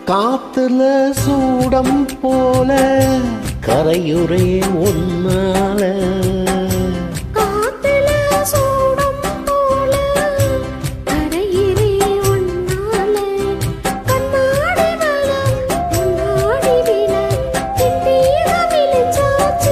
காத்துல சூடம் போல கரையுறே ஒன்னால காத்துல சூடம் போல கரையிலே உன்னால கண்ணாடி மலர் முன்னாடி விழ என் தேகம் இழிச்சாச்சு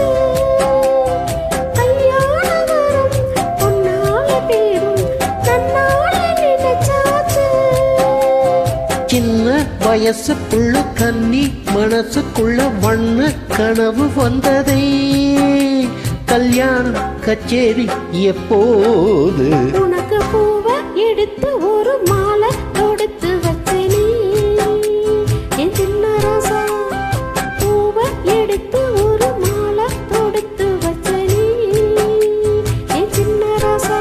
கல்யாண வரம் பொன்னால பேரும் தன்னால நினைச்சாச்சு சின்ன வயசுக்குள்ள கன்னி மனசுக்குள்ள வண்ண கனவு வந்ததே கல்யாணம் கச்சேரி எப்போது உனக்கு பூவை எடுத்து ஒரு மாலை தொடுத்து வச்சனே என் சின்ன ராசா பூவை எடுத்து ஒரு மாலை தொடுத்து வச்சனே என் சின்ன ராசா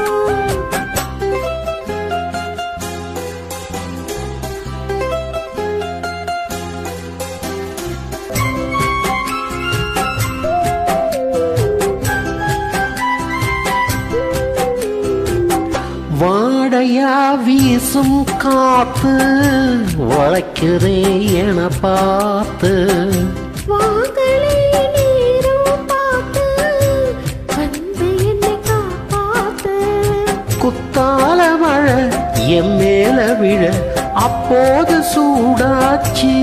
வாடையா வீசும் காத்து வளைக்கிறே என பார்த்து வாங்களே நேரம் பார்த்து வந்து என்னை காப்பாத்து குத்தால மழை என் மேல விழ அப்போது சூடாச்சி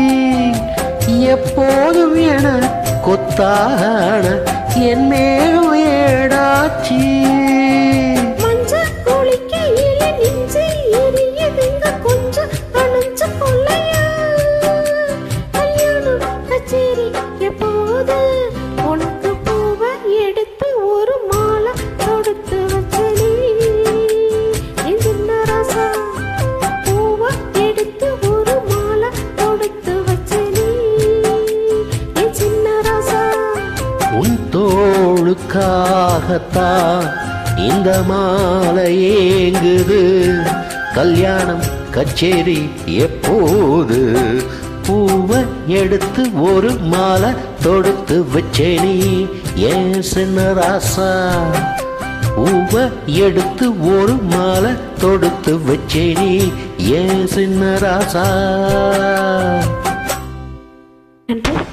எப்போதும் என கொத்தான என் மேலும் ஏடாச்சி மஞ்ச குளிக்கையில நெஞ்சு எரியுதுங்க கொஞ்சம் அணைஞ்சு கொள்ளையா கல்யாணம் கச்சேரி எப்போது உனக்கு பூவை எடுத்து ஒரு மாலை தொடுத்து வச்சனே என் சின்ன ராசா பூவை எடுத்து ஒரு மாலை தொடுத்து வச்சனே என் சின்ன ராசா உன் தோளுக்காகத்தான் இந்த மாலை ஏங்குது கல்யாணம் கச்சேரி எப்போது பூவை எடுத்து ஒரு மாலை தொடுத்து வச்சேனி ஏன் சின்ன ராசா பூவை எடுத்து ஒரு மாலை தொடுத்து வச்சேனி ஏன் சின்ன ராசா நன்றி